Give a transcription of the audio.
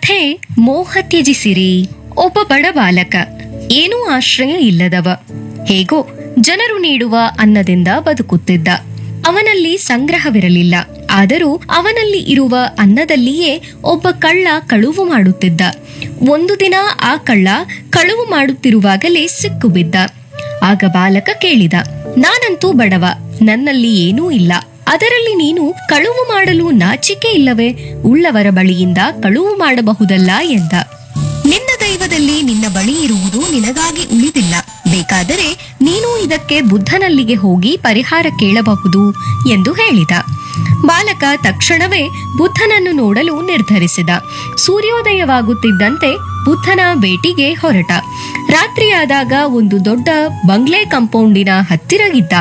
ಕಥೆ ಮೋಹ ತ್ಯಜಿಸಿರಿ ಒಬ್ಬ ಬಡ ಬಾಲಕ ಏನೂ ಆಶ್ರಯ ಇಲ್ಲದವ ಹೇಗೋ ಜನರು ನೀಡುವ ಅನ್ನದಿಂದ ಬದುಕುತ್ತಿದ್ದ ಅವನಲ್ಲಿ ಸಂಗ್ರಹವಿರಲಿಲ್ಲ ಆದರೂ ಅವನಲ್ಲಿ ಇರುವ ಅನ್ನದಲ್ಲಿಯೇ ಒಬ್ಬ ಕಳ್ಳ ಕಳುವು ಮಾಡುತ್ತಿದ್ದ ಒಂದು ದಿನ ಆ ಕಳ್ಳ ಕಳುವು ಮಾಡುತ್ತಿರುವಾಗಲೇ ಸಿಕ್ಕು ಬಿದ್ದ ಆಗ ಬಾಲಕ ಕೇಳಿದ ನಾನಂತೂ ಬಡವ ನನ್ನಲ್ಲಿ ಏನೂ ಇಲ್ಲ ಅದರಲ್ಲಿ ನೀನು ಕಳುವು ಮಾಡಲು ನಾಚಿಕೆ ಇಲ್ಲವೇ ಉಳ್ಳವರ ಬಳಿಯಿಂದ ಕಳುವು ಮಾಡಬಹುದಲ್ಲ ಎಂದ ನಿನ್ನ ದೈವದಲ್ಲಿ ನಿನ್ನ ಬಳಿ ಇರುವುದು ನಿನಗಾಗಿ ಉಳಿದಿಲ್ಲ ಬೇಕಾದರೆ ನೀನು ಇದಕ್ಕೆ ಬುದ್ಧನಲ್ಲಿಗೆ ಹೋಗಿ ಪರಿಹಾರ ಕೇಳಬಹುದು ಎಂದು ಹೇಳಿದ ಬಾಲಕ ತಕ್ಷಣವೇ ಬುದ್ಧನನ್ನು ನೋಡಲು ನಿರ್ಧರಿಸಿದ ಸೂರ್ಯೋದಯವಾಗುತ್ತಿದ್ದಂತೆ ಬುದ್ಧನ ಭೇಟಿಗೆ ಹೊರಟ ರಾತ್ರಿಯಾದಾಗ ಒಂದು ದೊಡ್ಡ ಬಂಗ್ಲೆ ಕಾಂಪೌಂಡಿನ ಹತ್ತಿರ ಇದ್ದ